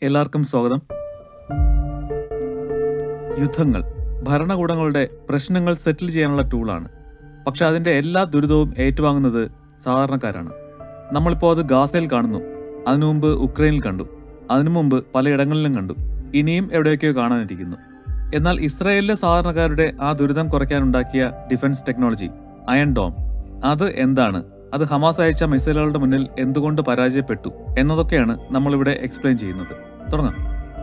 എല്ലാവർക്കും സ്വാഗതം യുദ്ധങ്ങൾ ഭരണകൂടങ്ങളുടെ പ്രശ്നങ്ങൾ സെറ്റിൽ ചെയ്യാനുള്ള ടൂളാണ് പക്ഷെ അതിന്റെ എല്ലാ ദുരിതവും ഏറ്റുവാങ്ങുന്നത് സാധാരണക്കാരാണ് നമ്മളിപ്പോൾ അത് ഗാസയിൽ കാണുന്നു അതിനു മുമ്പ് ഉക്രൈനിൽ കണ്ടു അതിനു മുമ്പ് പലയിടങ്ങളിലും കണ്ടു ഇനിയും എവിടെയൊക്കെയോ കാണാനിരിക്കുന്നു എന്നാൽ ഇസ്രായേലിലെ സാധാരണക്കാരുടെ ആ ദുരിതം കുറയ്ക്കാനുണ്ടാക്കിയ ഡിഫൻസ് ടെക്നോളജി അയൺ ഡോം അത് എന്താണ് അത് ഹമാസ് അയച്ച മിസൈലുകളുടെ മുന്നിൽ എന്തുകൊണ്ട് പരാജയപ്പെട്ടു എന്നതൊക്കെയാണ് നമ്മളിവിടെ എക്സ്പ്ലെയിൻ ചെയ്യുന്നത് തുടങ്ങാം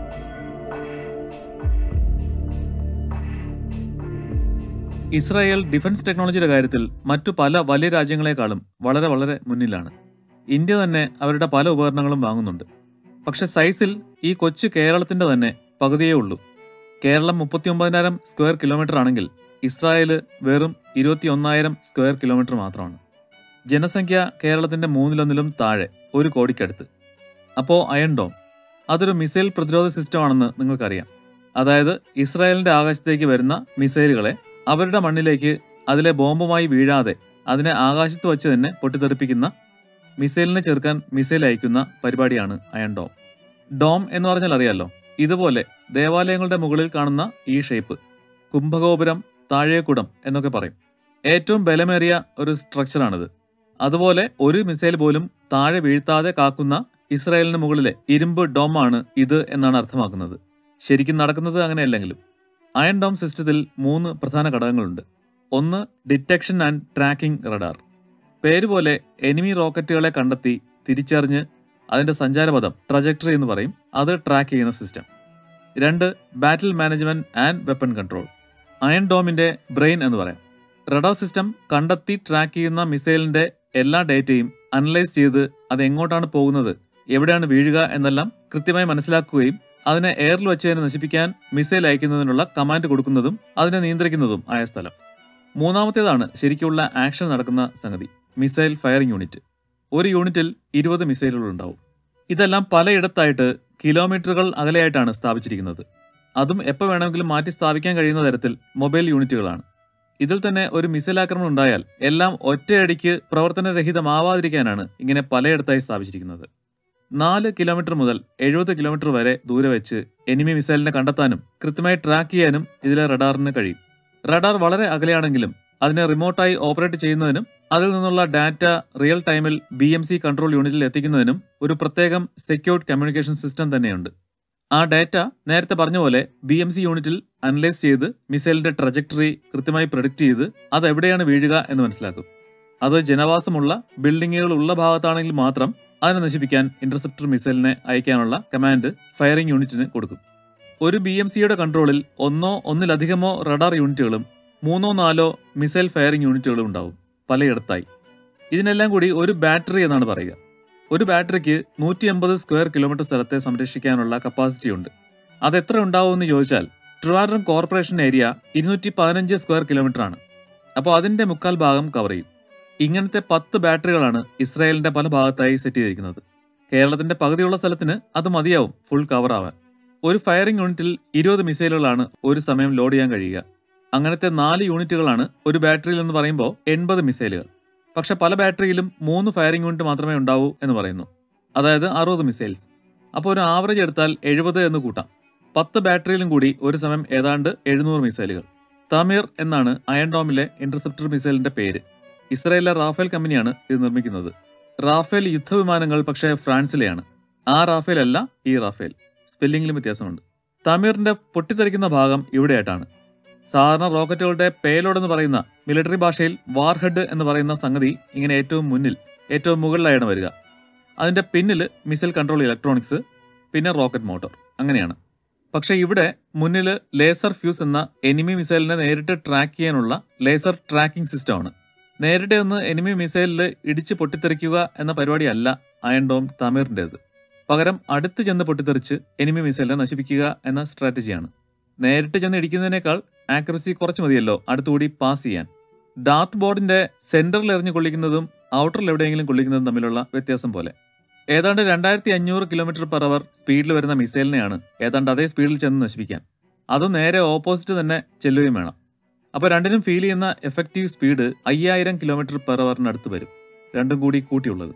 ഇസ്രായേൽ ഡിഫൻസ് ടെക്നോളജിയുടെ കാര്യത്തിൽ മറ്റു പല വലിയ രാജ്യങ്ങളെക്കാളും വളരെ വളരെ മുന്നിലാണ് ഇന്ത്യ തന്നെ അവരുടെ പല ഉപകരണങ്ങളും വാങ്ങുന്നുണ്ട് പക്ഷെ സൈസിൽ ഈ കൊച്ചു കേരളത്തിന്റെ തന്നെ പകുതിയേ ഉള്ളൂ കേരളം മുപ്പത്തി ഒമ്പതിനായിരം സ്ക്വയർ കിലോമീറ്റർ ആണെങ്കിൽ ഇസ്രായേല് വെറും ഇരുപത്തി ഒന്നായിരം സ്ക്വയർ കിലോമീറ്റർ മാത്രമാണ് ജനസംഖ്യ കേരളത്തിന്റെ മൂന്നിലൊന്നിലും താഴെ ഒരു കോടിക്കടുത്ത് അപ്പോൾ അയൺ ഡോം അതൊരു മിസൈൽ പ്രതിരോധ സിസ്റ്റമാണെന്ന് നിങ്ങൾക്കറിയാം അതായത് ഇസ്രായേലിന്റെ ആകാശത്തേക്ക് വരുന്ന മിസൈലുകളെ അവരുടെ മണ്ണിലേക്ക് അതിലെ ബോംബുമായി വീഴാതെ അതിനെ ആകാശത്ത് വച്ച് തന്നെ പൊട്ടിത്തെറിപ്പിക്കുന്ന മിസൈലിനെ ചെറുക്കാൻ മിസൈൽ അയക്കുന്ന പരിപാടിയാണ് അയൺ ഡോം ഡോം എന്ന് പറഞ്ഞാൽ അറിയാലോ ഇതുപോലെ ദേവാലയങ്ങളുടെ മുകളിൽ കാണുന്ന ഈ ഷേപ്പ് കുംഭഗോപുരം താഴേക്കുടം എന്നൊക്കെ പറയും ഏറ്റവും ബലമേറിയ ഒരു സ്ട്രക്ചറാണിത് അതുപോലെ ഒരു മിസൈൽ പോലും താഴെ വീഴ്ത്താതെ കാക്കുന്ന ഇസ്രായേലിന് മുകളിലെ ഇരുമ്പ് ഡോമാണ് ഇത് എന്നാണ് അർത്ഥമാക്കുന്നത് ശരിക്കും നടക്കുന്നത് അങ്ങനെയല്ലെങ്കിലും അയൺ ഡോം സിസ്റ്റത്തിൽ മൂന്ന് പ്രധാന ഘടകങ്ങളുണ്ട് ഒന്ന് ഡിറ്റക്ഷൻ ആൻഡ് ട്രാക്കിംഗ് റഡാർ പേര് പോലെ എനിമി റോക്കറ്റുകളെ കണ്ടെത്തി തിരിച്ചറിഞ്ഞ് അതിന്റെ സഞ്ചാരപഥം ട്രജക്ടറി എന്ന് പറയും അത് ട്രാക്ക് ചെയ്യുന്ന സിസ്റ്റം രണ്ട് battle management and weapon control Iron ഡോമിന്റെ ബ്രെയിൻ എന്ന് പറയാം റഡാർ സിസ്റ്റം കണ്ടെത്തി ട്രാക്ക് ചെയ്യുന്ന മിസൈലിന്റെ എല്ലാ ഡേറ്റയും അനലൈസ് ചെയ്ത് അത് എങ്ങോട്ടാണ് പോകുന്നത് എവിടെയാണ് വീഴുക എന്നെല്ലാം കൃത്യമായി മനസ്സിലാക്കുകയും അതിനെ എയറിൽ വെച്ച് തന്നെ നശിപ്പിക്കാൻ മിസൈൽ അയക്കുന്നതിനുള്ള കമാൻഡ് കൊടുക്കുന്നതും അതിനെ നിയന്ത്രിക്കുന്നതും ആയ സ്ഥലം മൂന്നാമത്തേതാണ് ശരിക്കുള്ള ആക്ഷൻ നടക്കുന്ന സംഗതി മിസൈൽ ഫയറിംഗ് യൂണിറ്റ് ഒരു യൂണിറ്റിൽ ഇരുപത് മിസൈലുകൾ ഉണ്ടാവും ഇതെല്ലാം പലയിടത്തായിട്ട് കിലോമീറ്ററുകൾ അകലെയായിട്ടാണ് സ്ഥാപിച്ചിരിക്കുന്നത് അതും എപ്പോൾ വേണമെങ്കിലും മാറ്റി സ്ഥാപിക്കാൻ കഴിയുന്ന തരത്തിൽ മൊബൈൽ യൂണിറ്റുകളാണ് ഇതിൽ തന്നെ ഒരു മിസൈൽ ആക്രമണം ഉണ്ടായാൽ എല്ലാം ഒറ്റയടിക്ക് പ്രവർത്തനരഹിതമാവാതിരിക്കാനാണ് ഇങ്ങനെ പലയിടത്തായി സ്ഥാപിച്ചിരിക്കുന്നത് നാല് കിലോമീറ്റർ മുതൽ എഴുപത് കിലോമീറ്റർ വരെ ദൂരെ വെച്ച് എനിമി മിസൈലിനെ കണ്ടെത്താനും കൃത്യമായി ട്രാക്ക് ചെയ്യാനും ഇതിലെ റഡാറിന് കഴിയും റഡാർ വളരെ അകലെയാണെങ്കിലും അതിനെ റിമോട്ടായി ഓപ്പറേറ്റ് ചെയ്യുന്നതിനും അതിൽ നിന്നുള്ള ഡാറ്റ റിയൽ ടൈമിൽ ബി എം സി കൺട്രോൾ യൂണിറ്റിൽ എത്തിക്കുന്നതിനും ഒരു പ്രത്യേകം സെക്യൂർഡ് കമ്മ്യൂണിക്കേഷൻ സിസ്റ്റം തന്നെയുണ്ട് ആ ഡാറ്റ നേരത്തെ പറഞ്ഞ പോലെ ബി എം സി യൂണിറ്റിൽ അനലൈസ് ചെയ്ത് മിസൈലിന്റെ ട്രജക്ടറി കൃത്യമായി പ്രൊഡിക്റ്റ് ചെയ്ത് അത് എവിടെയാണ് വീഴുക എന്ന് മനസ്സിലാക്കും അത് ജനവാസമുള്ള ബിൽഡിങ്ങുകൾ ഉള്ള ഭാഗത്താണെങ്കിൽ മാത്രം അതിനെ നശിപ്പിക്കാൻ ഇന്റർസെപ്റ്റർ മിസൈലിനെ അയക്കാനുള്ള കമാൻഡ് ഫയറിംഗ് യൂണിറ്റിന് കൊടുക്കും ഒരു ബി എം സിയുടെ കൺട്രോളിൽ ഒന്നോ ഒന്നിലധികമോ റഡാർ യൂണിറ്റുകളും മൂന്നോ നാലോ മിസൈൽ ഫയറിംഗ് യൂണിറ്റുകളും ഉണ്ടാവും പലയിടത്തായി ഇതിനെല്ലാം കൂടി ഒരു ബാറ്ററി എന്നാണ് പറയുക ഒരു ബാറ്ററിക്ക് നൂറ്റി അമ്പത് സ്ക്വയർ കിലോമീറ്റർ സ്ഥലത്തെ സംരക്ഷിക്കാനുള്ള കപ്പാസിറ്റി ഉണ്ട് അത് എത്ര ഉണ്ടാവുമെന്ന് ചോദിച്ചാൽ ട്രിവാൻഡ്രം കോർപ്പറേഷൻ ഏരിയ ഇരുന്നൂറ്റി പതിനഞ്ച് സ്ക്വയർ കിലോമീറ്റർ ആണ് അപ്പോൾ അതിന്റെ മുക്കാൽ ഭാഗം കവർ ചെയ്യും ഇങ്ങനത്തെ പത്ത് ബാറ്ററികളാണ് ഇസ്രായേലിന്റെ പല ഭാഗത്തായി സെറ്റ് ചെയ്തിരിക്കുന്നത് കേരളത്തിന്റെ പകുതിയുള്ള സ്ഥലത്തിന് അത് മതിയാവും ഫുൾ കവർ ആവാൻ ഒരു ഫയറിംഗ് യൂണിറ്റിൽ ഇരുപത് മിസൈലുകളാണ് ഒരു സമയം ലോഡ് ചെയ്യാൻ കഴിയുക അങ്ങനത്തെ നാല് യൂണിറ്റുകളാണ് ഒരു ബാറ്ററിയിൽ എന്ന് പറയുമ്പോൾ എൺപത് മിസൈലുകൾ പക്ഷെ പല ബാറ്ററിയിലും മൂന്ന് ഫയറിംഗ് യൂണിറ്റ് മാത്രമേ ഉണ്ടാവൂ എന്ന് പറയുന്നു അതായത് അറുപത് മിസൈൽസ് അപ്പോൾ ഒരു ആവറേജ് എടുത്താൽ എഴുപത് എന്ന് കൂട്ടാം പത്ത് ബാറ്ററിയിലും കൂടി ഒരു സമയം ഏതാണ്ട് എഴുന്നൂറ് മിസൈലുകൾ തമീർ എന്നാണ് അയൺ ഡോമിലെ ഇന്റർസെപ്റ്റർ മിസൈലിന്റെ പേര് ഇസ്രായേലിലെ റാഫേൽ കമ്പനിയാണ് ഇത് നിർമ്മിക്കുന്നത് റാഫേൽ യുദ്ധവിമാനങ്ങൾ പക്ഷേ ഫ്രാൻസിലെയാണ് ആ റാഫേൽ അല്ല ഈ റാഫേൽ സ്പെല്ലിംഗിലും വ്യത്യാസമുണ്ട് തമീറിന്റെ പൊട്ടിത്തെറിക്കുന്ന ഭാഗം ഇവിടെയായിട്ടാണ് സാധാരണ റോക്കറ്റുകളുടെ പേലോഡ് എന്ന് പറയുന്ന മിലിറ്ററി ഭാഷയിൽ വാർഹെഡ് എന്ന് പറയുന്ന സംഗതി ഇങ്ങനെ ഏറ്റവും മുന്നിൽ ഏറ്റവും മുകളിലായാണ് വരിക അതിന്റെ പിന്നിൽ മിസൈൽ കൺട്രോൾ ഇലക്ട്രോണിക്സ് പിന്നെ റോക്കറ്റ് മോട്ടോർ അങ്ങനെയാണ് പക്ഷേ ഇവിടെ മുന്നിൽ ലേസർ ഫ്യൂസ് എന്ന എനിമി മിസൈലിനെ നേരിട്ട് ട്രാക്ക് ചെയ്യാനുള്ള ലേസർ ട്രാക്കിംഗ് സിസ്റ്റമാണ് നേരിട്ട് ഒന്ന് എനിമി മിസൈലിൽ ഇടിച്ച് പൊട്ടിത്തെറിക്കുക എന്ന പരിപാടിയല്ല അയൺ ഡോം തമീറിൻ്റെത് പകരം അടുത്ത് ചെന്ന് പൊട്ടിത്തെറിച്ച് എനിമി മിസൈലിനെ നശിപ്പിക്കുക എന്ന സ്ട്രാറ്റജിയാണ് നേരിട്ട് ചെന്ന് ഇടിക്കുന്നതിനേക്കാൾ ആക്യുറസി കുറച്ച് മതിയല്ലോ അടുത്തുകൂടി പാസ് ചെയ്യാൻ ഡാർട്ട് ബോർഡിന്റെ സെന്ററിൽ എറിഞ്ഞ് കൊള്ളിക്കുന്നതും ഔട്ടറിൽ എവിടെയെങ്കിലും കൊള്ളിക്കുന്നതും തമ്മിലുള്ള വ്യത്യാസം പോലെ ഏതാണ്ട് രണ്ടായിരത്തി അഞ്ഞൂറ് കിലോമീറ്റർ പെർ അവർ സ്പീഡിൽ വരുന്ന മിസൈലിനെയാണ് ഏതാണ്ട് അതേ സ്പീഡിൽ ചെന്ന് നശിപ്പിക്കാൻ അതും നേരെ ഓപ്പോസിറ്റ് തന്നെ ചെല്ലുകയും വേണം അപ്പോൾ രണ്ടിനും ഫീൽ ചെയ്യുന്ന എഫക്റ്റീവ് സ്പീഡ് അയ്യായിരം കിലോമീറ്റർ പെർ അവറിനടുത്ത് വരും രണ്ടും കൂടി കൂട്ടിയുള്ളത്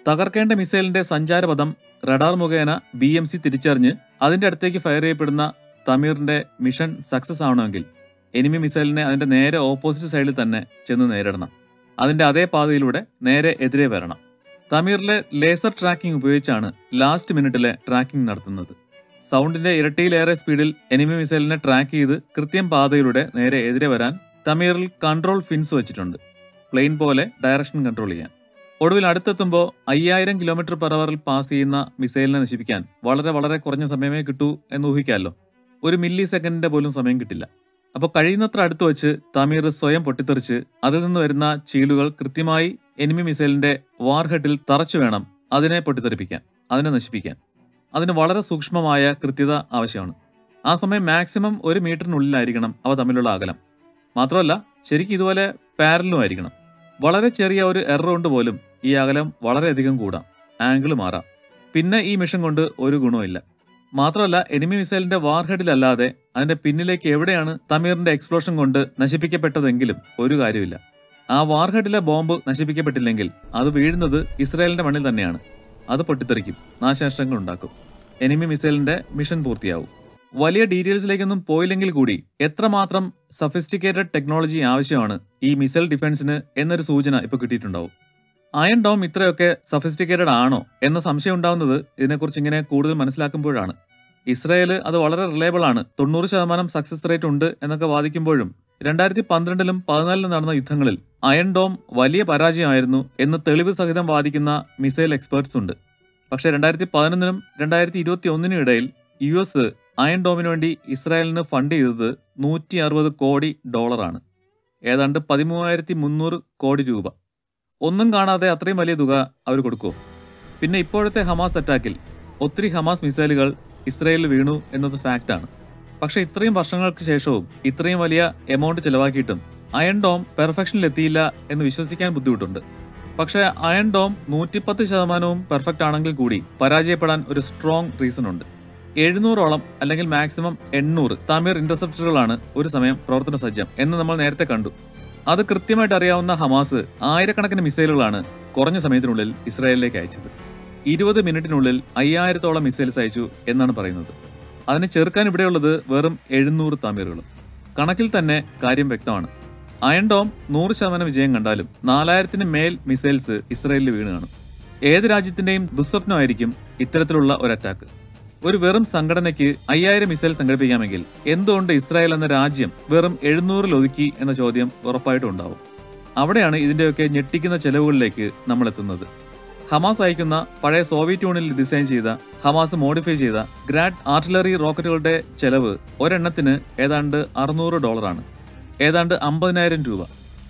തകർക്കേണ്ട മിസൈലിന്റെ സഞ്ചാരപഥം റഡാർ മുഖേന ബി എം സി തിരിച്ചറിഞ്ഞ് അതിന്റെ അടുത്തേക്ക് ഫയർ ചെയ്യപ്പെടുന്ന തമീറിന്റെ മിഷൻ സക്സസ് ആവണമെങ്കിൽ എനിമി മിസൈലിനെ അതിന്റെ നേരെ ഓപ്പോസിറ്റ് സൈഡിൽ തന്നെ ചെന്ന് നേരിടണം അതിന്റെ അതേ പാതയിലൂടെ നേരെ എതിരെ വരണം തമീറിലെ ലേസർ ട്രാക്കിംഗ് ഉപയോഗിച്ചാണ് ലാസ്റ്റ് മിനിറ്റിലെ ട്രാക്കിംഗ് നടത്തുന്നത് സൗണ്ടിന്റെ ഇരട്ടിയിലേറെ സ്പീഡിൽ എനിമി മിസൈലിനെ ട്രാക്ക് ചെയ്ത് കൃത്യം പാതയിലൂടെ നേരെ എതിരെ വരാൻ തമീറിൽ കൺട്രോൾ ഫിൻസ് വെച്ചിട്ടുണ്ട് പ്ലെയിൻ പോലെ ഡയറക്ഷൻ കൺട്രോൾ ചെയ്യാൻ ഒടുവിൽ അടുത്തെത്തുമ്പോൾ അയ്യായിരം കിലോമീറ്റർ പെർ അവറിൽ പാസ് ചെയ്യുന്ന മിസൈലിനെ നശിപ്പിക്കാൻ വളരെ വളരെ കുറഞ്ഞ സമയമേ കിട്ടൂ എന്ന് ഊഹിക്കാമല്ലോ ഒരു മില്ലി സെക്കൻഡിന്റെ പോലും സമയം കിട്ടില്ല അപ്പോൾ കഴിയുന്നത്ര അടുത്ത് വെച്ച് തമീർ സ്വയം പൊട്ടിത്തെറിച്ച് അതിൽ നിന്ന് വരുന്ന ചീലുകൾ കൃത്യമായി എനിമി മിസൈലിന്റെ വാർഹെഡിൽ തറച്ചു വേണം അതിനെ പൊട്ടിത്തെറിപ്പിക്കാൻ അതിനെ നശിപ്പിക്കാൻ അതിന് വളരെ സൂക്ഷ്മമായ കൃത്യത ആവശ്യമാണ് ആ സമയം മാക്സിമം ഒരു മീറ്ററിനുള്ളിലായിരിക്കണം അവ തമ്മിലുള്ള അകലം മാത്രമല്ല ശരിക്കും ഇതുപോലെ പാരലും ആയിരിക്കണം വളരെ ചെറിയ ഒരു എറർ കൊണ്ട് പോലും ഈ അകലം വളരെയധികം കൂടാം ആംഗിൾ മാറാം പിന്നെ ഈ മിഷൻ കൊണ്ട് ഒരു ഗുണവുമില്ല മാത്രമല്ല എനിമി മിസൈലിന്റെ വാർഹെഡിലല്ലാതെ അതിന്റെ പിന്നിലേക്ക് എവിടെയാണ് തമീറിന്റെ എക്സ്പ്ലോഷൻ കൊണ്ട് നശിപ്പിക്കപ്പെട്ടതെങ്കിലും ഒരു കാര്യമില്ല ആ വാർഹെഡിലെ ബോംബ് നശിപ്പിക്കപ്പെട്ടില്ലെങ്കിൽ അത് വീഴുന്നത് ഇസ്രായേലിന്റെ മണ്ണിൽ തന്നെയാണ് അത് പൊട്ടിത്തെറിക്കും നാശനഷ്ടങ്ങൾ ഉണ്ടാക്കും എനിമി മിസൈലിന്റെ മിഷൻ പൂർത്തിയാവും വലിയ ഡീറ്റെയിൽസിലേക്കൊന്നും പോയില്ലെങ്കിൽ കൂടി എത്രമാത്രം സഫിസ്റ്റിക്കേറ്റഡ് ടെക്നോളജി ആവശ്യമാണ് ഈ മിസൈൽ ഡിഫൻസിന് എന്നൊരു സൂചന ഇപ്പോൾ കിട്ടിയിട്ടുണ്ടാവും അയൺ ഡോം ഇത്രയൊക്കെ സഫിസ്റ്റിക്കേറ്റഡ് ആണോ എന്ന സംശയം ഉണ്ടാവുന്നത് ഇതിനെക്കുറിച്ച് ഇങ്ങനെ കൂടുതൽ മനസ്സിലാക്കുമ്പോഴാണ് ഇസ്രായേൽ അത് വളരെ റിലയബിൾ ആണ് തൊണ്ണൂറ് ശതമാനം സക്സസ് റേറ്റ് ഉണ്ട് എന്നൊക്കെ വാദിക്കുമ്പോഴും രണ്ടായിരത്തി പന്ത്രണ്ടിലും പതിനാലിലും നടന്ന യുദ്ധങ്ങളിൽ അയൺ ഡോം വലിയ പരാജയമായിരുന്നു എന്ന് തെളിവ് സഹിതം വാദിക്കുന്ന മിസൈൽ എക്സ്പേർട്സ് ഉണ്ട് പക്ഷേ രണ്ടായിരത്തി പതിനൊന്നിനും രണ്ടായിരത്തി ഇരുപത്തി ഒന്നിനും ഇടയിൽ യു എസ് അയൺ ഡോമിന് വേണ്ടി ഇസ്രായേലിന് ഫണ്ട് ചെയ്തത് നൂറ്റി അറുപത് കോടി ഡോളറാണ് ഏതാണ്ട് പതിമൂവായിരത്തി മുന്നൂറ് കോടി രൂപ ഒന്നും കാണാതെ അത്രയും വലിയ തുക അവർ കൊടുക്കുമോ പിന്നെ ഇപ്പോഴത്തെ ഹമാസ് അറ്റാക്കിൽ ഒത്തിരി ഹമാസ് മിസൈലുകൾ ഇസ്രായേലിൽ വീണു എന്നത് ഫാക്റ്റാണ് പക്ഷെ ഇത്രയും വർഷങ്ങൾക്ക് ശേഷവും ഇത്രയും വലിയ എമൗണ്ട് ചെലവാക്കിയിട്ടും അയൺ ഡോം പെർഫെക്ഷനിൽ എത്തിയില്ല എന്ന് വിശ്വസിക്കാൻ ബുദ്ധിമുട്ടുണ്ട് പക്ഷേ അയൺ ഡോം നൂറ്റിപ്പത്ത് ശതമാനവും പെർഫെക്റ്റ് ആണെങ്കിൽ കൂടി പരാജയപ്പെടാൻ ഒരു സ്ട്രോങ് റീസൺ ഉണ്ട് എഴുന്നൂറോളം അല്ലെങ്കിൽ മാക്സിമം എണ്ണൂറ് തമീർ ഇന്റർസെപ്റ്ററുകളാണ് ഒരു സമയം പ്രവർത്തന സജ്ജം എന്ന് നമ്മൾ നേരത്തെ കണ്ടു അത് കൃത്യമായിട്ട് അറിയാവുന്ന ഹമാസ് ആയിരക്കണക്കിന് മിസൈലുകളാണ് കുറഞ്ഞ സമയത്തിനുള്ളിൽ ഇസ്രായേലിലേക്ക് അയച്ചത് ഇരുപത് മിനിറ്റിനുള്ളിൽ അയ്യായിരത്തോളം മിസൈൽസ് അയച്ചു എന്നാണ് പറയുന്നത് അതിനെ ചെറുക്കാൻ ഇവിടെയുള്ളത് വെറും എഴുന്നൂറ് തമീറുകളും കണക്കിൽ തന്നെ കാര്യം വ്യക്തമാണ് അയൺ ഡോം നൂറ് ശതമാനം വിജയം കണ്ടാലും നാലായിരത്തിന് മേൽ മിസൈൽസ് ഇസ്രായേലിൽ വീണ് കാണും ഏത് രാജ്യത്തിന്റെയും ദുസ്വപ്നമായിരിക്കും ഇത്തരത്തിലുള്ള ഒരു അറ്റാക്ക് ഒരു വെറും സംഘടനയ്ക്ക് അയ്യായിരം മിസൈൽ സംഘടിപ്പിക്കാമെങ്കിൽ എന്തുകൊണ്ട് ഇസ്രായേൽ എന്ന രാജ്യം വെറും എഴുന്നൂറിൽ ഒതുക്കി എന്ന ചോദ്യം ഉറപ്പായിട്ടും ഉണ്ടാവും അവിടെയാണ് ഇതിന്റെയൊക്കെ ഞെട്ടിക്കുന്ന ചെലവുകളിലേക്ക് നമ്മൾ എത്തുന്നത് ഹമാസ് അയക്കുന്ന പഴയ സോവിയറ്റ് യൂണിയനിൽ ഡിസൈൻ ചെയ്ത ഹമാസ് മോഡിഫൈ ചെയ്ത ഗ്രാഡ് ആർട്ടിലറി റോക്കറ്റുകളുടെ ചെലവ് ഒരെണ്ണത്തിന് ഏതാണ്ട് അറുന്നൂറ് ഡോളറാണ് ഏതാണ്ട് അമ്പതിനായിരം രൂപ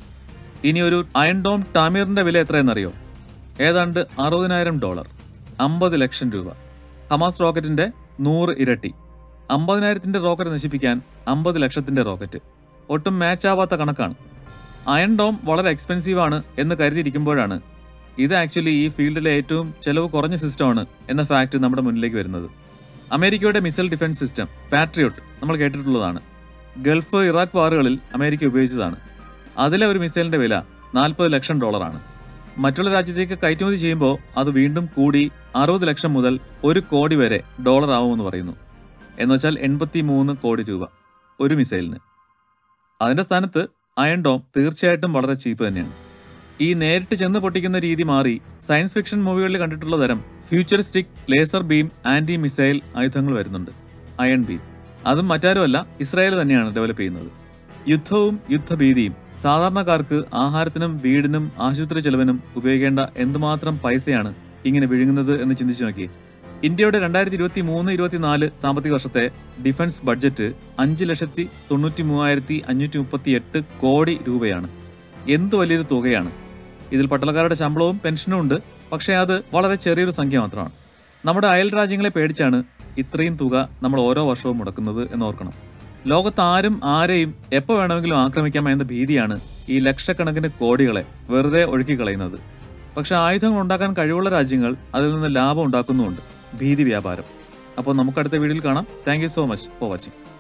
ഇനി ഒരു അയൺ ഡോം ടാമീറിന്റെ വില എത്രയെന്നറിയോ ഏതാണ്ട് അറുപതിനായിരം ഡോളർ അമ്പത് ലക്ഷം രൂപ ഹമാസ് റോക്കറ്റിന്റെ നൂറ് ഇരട്ടി അമ്പതിനായിരത്തിന്റെ റോക്കറ്റ് നശിപ്പിക്കാൻ അമ്പത് ലക്ഷത്തിന്റെ റോക്കറ്റ് ഒട്ടും മാച്ച് ആവാത്ത കണക്കാണ് അയൺ ഡോം വളരെ എക്സ്പെൻസീവ് ആണ് എന്ന് കരുതിയിരിക്കുമ്പോഴാണ് ഇത് ആക്ച്വലി ഈ ഫീൽഡിലെ ഏറ്റവും ചെലവ് കുറഞ്ഞ സിസ്റ്റമാണ് എന്ന ഫാക്ട് നമ്മുടെ മുന്നിലേക്ക് വരുന്നത് അമേരിക്കയുടെ മിസൈൽ ഡിഫൻസ് സിസ്റ്റം പാട്രിയോട്ട് നമ്മൾ കേട്ടിട്ടുള്ളതാണ് ഗൾഫ് ഇറാഖ് വാറുകളിൽ അമേരിക്ക ഉപയോഗിച്ചതാണ് അതിലെ ഒരു മിസൈലിന്റെ വില നാൽപ്പത് ലക്ഷം ഡോളറാണ് മറ്റുള്ള രാജ്യത്തേക്ക് കയറ്റുമതി ചെയ്യുമ്പോൾ അത് വീണ്ടും കൂടി അറുപത് ലക്ഷം മുതൽ ഒരു കോടി വരെ ഡോളർ ആവുമെന്ന് പറയുന്നു എന്നുവെച്ചാൽ എൺപത്തി മൂന്ന് കോടി രൂപ ഒരു മിസൈലിന് അതിന്റെ സ്ഥാനത്ത് അയൺ ഡോം തീർച്ചയായിട്ടും വളരെ ചീപ്പ് തന്നെയാണ് ഈ നേരിട്ട് ചെന്ന് പൊട്ടിക്കുന്ന രീതി മാറി സയൻസ് ഫിക്ഷൻ മൂവികളിൽ കണ്ടിട്ടുള്ള തരം futuristic laser beam anti missile ആയുധങ്ങൾ വരുന്നുണ്ട് അയൺ ബീം അതും മറ്റാരുമല്ല ഇസ്രായേൽ തന്നെയാണ് ഡെവലപ്പ് ചെയ്യുന്നത് യുദ്ധവും യുദ്ധഭീതിയും സാധാരണക്കാർക്ക് ആഹാരത്തിനും വീടിനും ആശുപത്രി ചെലവിനും ഉപയോഗിക്കേണ്ട എന്തുമാത്രം പൈസയാണ് ഇങ്ങനെ വിഴുങ്ങുന്നത് എന്ന് ചിന്തിച്ചു നോക്കിയേ ഇന്ത്യയുടെ രണ്ടായിരത്തി ഇരുപത്തി മൂന്ന് ഇരുപത്തിനാല് സാമ്പത്തിക വർഷത്തെ ഡിഫൻസ് ബഡ്ജറ്റ് അഞ്ച് ലക്ഷത്തി തൊണ്ണൂറ്റി മൂവായിരത്തി അഞ്ഞൂറ്റി മുപ്പത്തി എട്ട് കോടി രൂപയാണ് എന്ത് വലിയൊരു തുകയാണ് ഇതിൽ പട്ടാളക്കാരുടെ ശമ്പളവും പെൻഷനും ഉണ്ട് പക്ഷേ അത് വളരെ ചെറിയൊരു സംഖ്യ മാത്രമാണ് നമ്മുടെ അയൽ രാജ്യങ്ങളെ പേടിച്ചാണ് ഇത്രയും തുക നമ്മൾ ഓരോ വർഷവും മുടക്കുന്നത് എന്ന് ഓർക്കണം ലോകത്ത് ആരും ആരെയും എപ്പോൾ വേണമെങ്കിലും ആക്രമിക്കാം എന്ന ഭീതിയാണ് ഈ ലക്ഷക്കണക്കിന് കോടികളെ വെറുതെ ഒഴുക്കി കളയുന്നത് പക്ഷെ ആയുധങ്ങൾ ഉണ്ടാക്കാൻ കഴിവുള്ള രാജ്യങ്ങൾ അതിൽ നിന്ന് ലാഭം ഉണ്ടാക്കുന്നുമുണ്ട് ഭീതി വ്യാപാരം അപ്പോൾ നമുക്ക് അടുത്ത വീഡിയോയിൽ കാണാം thank so much for watching